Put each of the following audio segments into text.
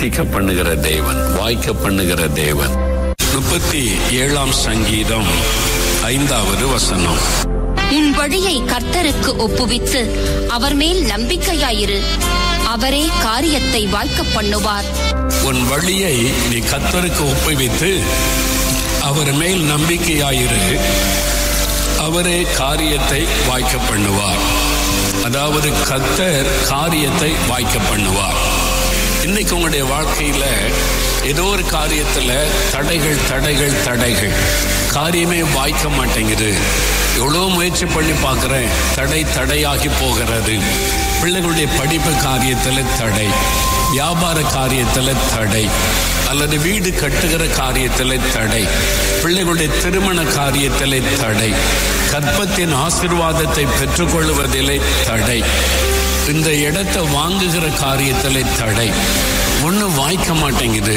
நிவர்த்திக்க பண்ணுகிற தேவன் வாய்க்க பண்ணுகிற தேவன் முப்பத்தி ஏழாம் சங்கீதம் ஐந்தாவது வசனம் உன் வழியை கர்த்தருக்கு ஒப்புவித்து அவர் மேல் நம்பிக்கையாயிரு அவரே காரியத்தை வாய்க்க பண்ணுவார் உன் வழியை நீ கத்தருக்கு ஒப்புவித்து அவர் மேல் நம்பிக்கையாயிரு அவரே காரியத்தை வாய்க்க பண்ணுவார் அதாவது கத்தர் காரியத்தை வாய்க்க பண்ணுவார் இன்னைக்கு உங்களுடைய வாழ்க்கையில ஏதோ ஒரு காரியத்துல தடைகள் தடைகள் தடைகள் காரியமே வாய்க்க மாட்டேங்குது எவ்வளோ முயற்சி பண்ணி பார்க்குறேன் தடை தடையாகி போகிறது பிள்ளைகளுடைய படிப்பு காரியத்தில் தடை வியாபார காரியத்தில் தடை அல்லது வீடு கட்டுகிற காரியத்தில் தடை பிள்ளைகளுடைய திருமண காரியத்தில் தடை கற்பத்தின் ஆசிர்வாதத்தை பெற்றுக்கொள்வதிலே தடை இந்த இடத்தை வாங்குகிற காரியத்தில் தடை ஒன்று வாய்க்க மாட்டேங்குது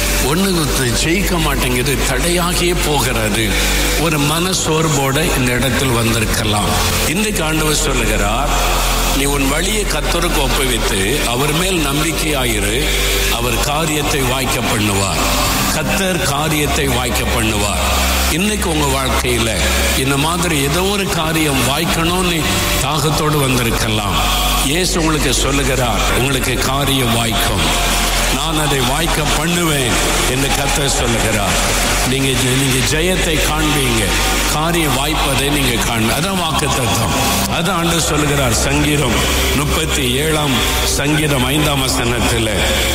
ஒன்று ஜெயிக்க மாட்டேங்குது தடையாகியே போகிறது ஒரு மன சோர்வோட இந்த இடத்தில் வந்திருக்கலாம் இன்றைக்கு ஆண்டவர் சொல்லுகிறார் நீ உன் வழியை கத்தருக்கு ஒப்புவித்து அவர் மேல் நம்பிக்கையாயிரு அவர் காரியத்தை வாய்க்க பண்ணுவார் கத்தர் காரியத்தை வாய்க்க பண்ணுவார் இன்னைக்கு உங்க வாழ்க்கையில இந்த மாதிரி ஏதோ ஒரு காரியம் வாய்க்கணும்னு தாகத்தோடு வந்திருக்கலாம் இயேசு உங்களுக்கு சொல்லுகிறார் உங்களுக்கு காரியம் வாய்க்கும் நான் அதை வாய்க்க பண்ணுவேன் என்று கத்தர் சொல்லுகிறார் நீங்க நீங்க ஜெயத்தை காண்பீங்க காரியம் வாய்ப்பதை நீங்க காண்ப அதான் வாக்கு தத்துவம் அதான் ஆண்டு சொல்லுகிறார் சங்கீதம் முப்பத்தி ஏழாம் சங்கீதம் ஐந்தாம் வசனத்தில்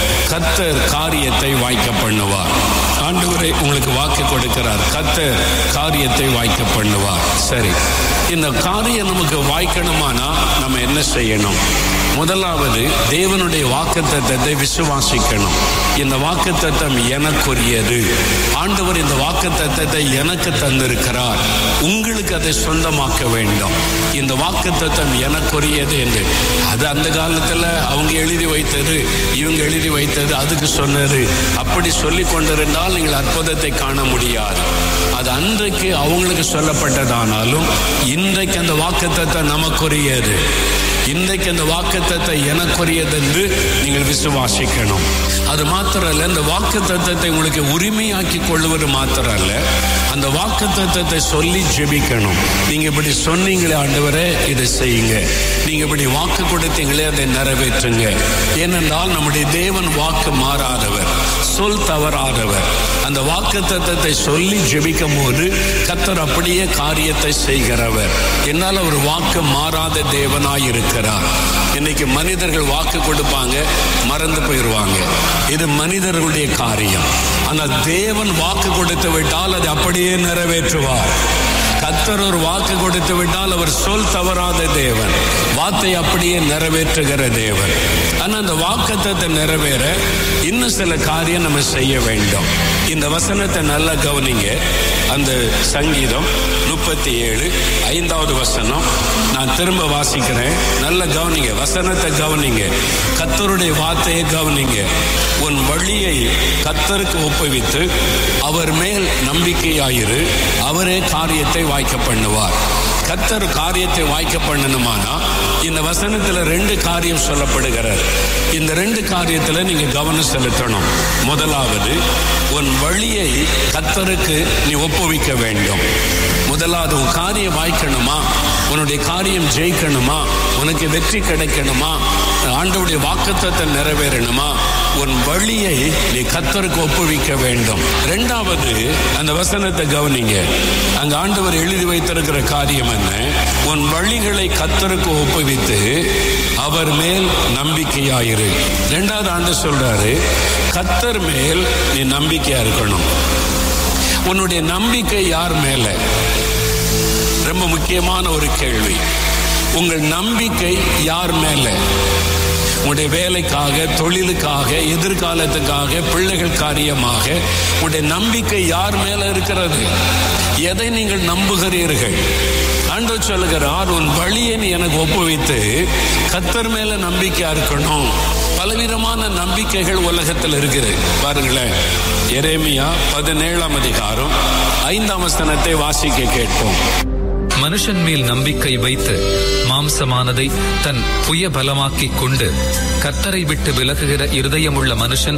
கத்தர் காரியத்தை வாய்க்க பண்ணுவார் ஆண்டவரை உங்களுக்கு வாக்கு கொடுக்கிறார் கத்தர் காரியத்தை வாய்க்க பண்ணுவார் சரி இந்த காரியம் நமக்கு வாய்க்கணுமானா நம்ம என்ன செய்யணும் முதலாவது தேவனுடைய வாக்குத்தத்தத்தை விசுவாசிக்கணும் இந்த வாக்குத்தத்தம் எனக்குரியது ஆண்டவர் இந்த வாக்குத்தத்தத்தை எனக்கு தந்திருக்கிறார் உங்களுக்கு அதை சொந்தமாக்க வேண்டும் இந்த வாக்குத்தத்தம் எனக்குரியது என்று அது அந்த காலத்துல அவங்க எழுதி வைத்தது இவங்க எழுதி வைத்தது அதுக்கு சொன்னது அப்படி சொல்லி கொண்டிருந்தால் நீங்கள் அற்புதத்தை காண முடியாது அது அன்றைக்கு அவங்களுக்கு சொல்லப்பட்டதானாலும் இன்றைக்கு அந்த வாக்குத்தத்தை நமக்குரியது இன்றைக்கு அந்த வாக்குத்தத்தை எனக்குரியது என்று நீங்கள் விசுவாசிக்கணும் அது மாத்திரம் இல்ல இந்த வாக்கு தத்துவத்தை உங்களுக்கு உரிமையாக்கி கொள்வது மாத்திரம் இல்ல அந்த வாக்கு தத்துவத்தை சொல்லி ஜெபிக்கணும் நீங்க இப்படி சொன்னீங்களே ஆண்டவரே இதை செய்யுங்க நீங்க இப்படி வாக்கு கொடுத்தீங்களே அதை நிறைவேற்றுங்க ஏனென்றால் நம்முடைய தேவன் வாக்கு மாறாதவர் சொல் தவறாதவர் அந்த வாக்கு தத்துவத்தை சொல்லி ஜெபிக்கும் போது கத்தர் அப்படியே காரியத்தை செய்கிறவர் என்னால் ஒரு வாக்கு மாறாத தேவனாய் இருக்கிறார் இன்னைக்கு மனிதர்கள் வாக்கு கொடுப்பாங்க மறந்து போயிடுவாங்க இது மனிதர்களுடைய காரியம் ஆனால் தேவன் வாக்கு கொடுத்து விட்டால் அதை அப்படியே நிறைவேற்றுவார் கத்தர் ஒரு வாக்கு கொடுத்து விட்டால் அவர் சொல் தவறாத தேவன் வார்த்தை அப்படியே நிறைவேற்றுகிற தேவன் ஆனா அந்த வாக்குத்தத்தை நிறைவேற இன்னும் சில காரியம் நம்ம செய்ய வேண்டும் இந்த வசனத்தை நல்லா கவனிங்க அந்த சங்கீதம் முப்பத்தி ஏழு ஐந்தாவது வசனம் நான் திரும்ப வாசிக்கிறேன் நல்ல கவனிங்க வசனத்தை கவனிங்க கத்தருடைய வார்த்தையை கவனிங்க உன் வழியை கத்தருக்கு ஒப்புவித்து அவர் மேல் நம்பிக்கையாயிரு அவரே காரியத்தை வாய்க்க பண்ணுவார் கத்தர் காரியத்தை வாய்க்க பண்ணணுமானா இந்த வசனத்துல ரெண்டு காரியம் சொல்லப்படுகிறது இந்த ரெண்டு காரியத்துல நீங்க கவனம் செலுத்தணும் முதலாவது உன் வழியை கத்தருக்கு நீ ஒப்புவிக்க வேண்டும் முதலாவது உன் காரியம் வாய்க்கணுமா உன்னுடைய காரியம் ஜெயிக்கணுமா உனக்கு வெற்றி கிடைக்கணுமா ஆண்டவுடைய வாக்குத்தத்தை நிறைவேறணுமா உன் வழியை நீ கத்தருக்கு ஒப்புவிக்க வேண்டும் இரண்டாவது அந்த வசனத்தை கவனிங்க அங்க ஆண்டவர் எழுதி வைத்திருக்கிற காரியம் என்ன உன் வழிகளை கத்தருக்கு ஒப்புவித்து அவர் மேல் நம்பிக்கையாயிரு இரண்டாவது ஆண்டு சொல்றாரு கத்தர் மேல் நீ நம்பிக்கையா இருக்கணும் உன்னுடைய நம்பிக்கை யார் மேல ரொம்ப முக்கியமான ஒரு கேள்வி உங்கள் நம்பிக்கை யார் மேல உங்களுடைய வேலைக்காக தொழிலுக்காக எதிர்காலத்துக்காக பிள்ளைகள் காரியமாக உங்களுடைய நம்பிக்கை யார் மேல இருக்கிறது எதை நீங்கள் நம்புகிறீர்கள் ஆண்டவர் சொல்லுகிறார் உன் வழியை நீ எனக்கு ஒப்புவித்து கத்தர் மேல நம்பிக்கையா இருக்கணும் பலவிதமான நம்பிக்கைகள் உலகத்தில் இருக்குது பாருங்களேன் எரேமியா பதினேழாம் அதிகாரம் ஐந்தாம் வசனத்தை வாசிக்க கேட்போம் மனுஷன் மேல் நம்பிக்கை வைத்து மாம்சமானதை தன் புய பலமாக்கிக் கொண்டு கர்த்தரை விட்டு விலகுகிற இருதயமுள்ள மனுஷன்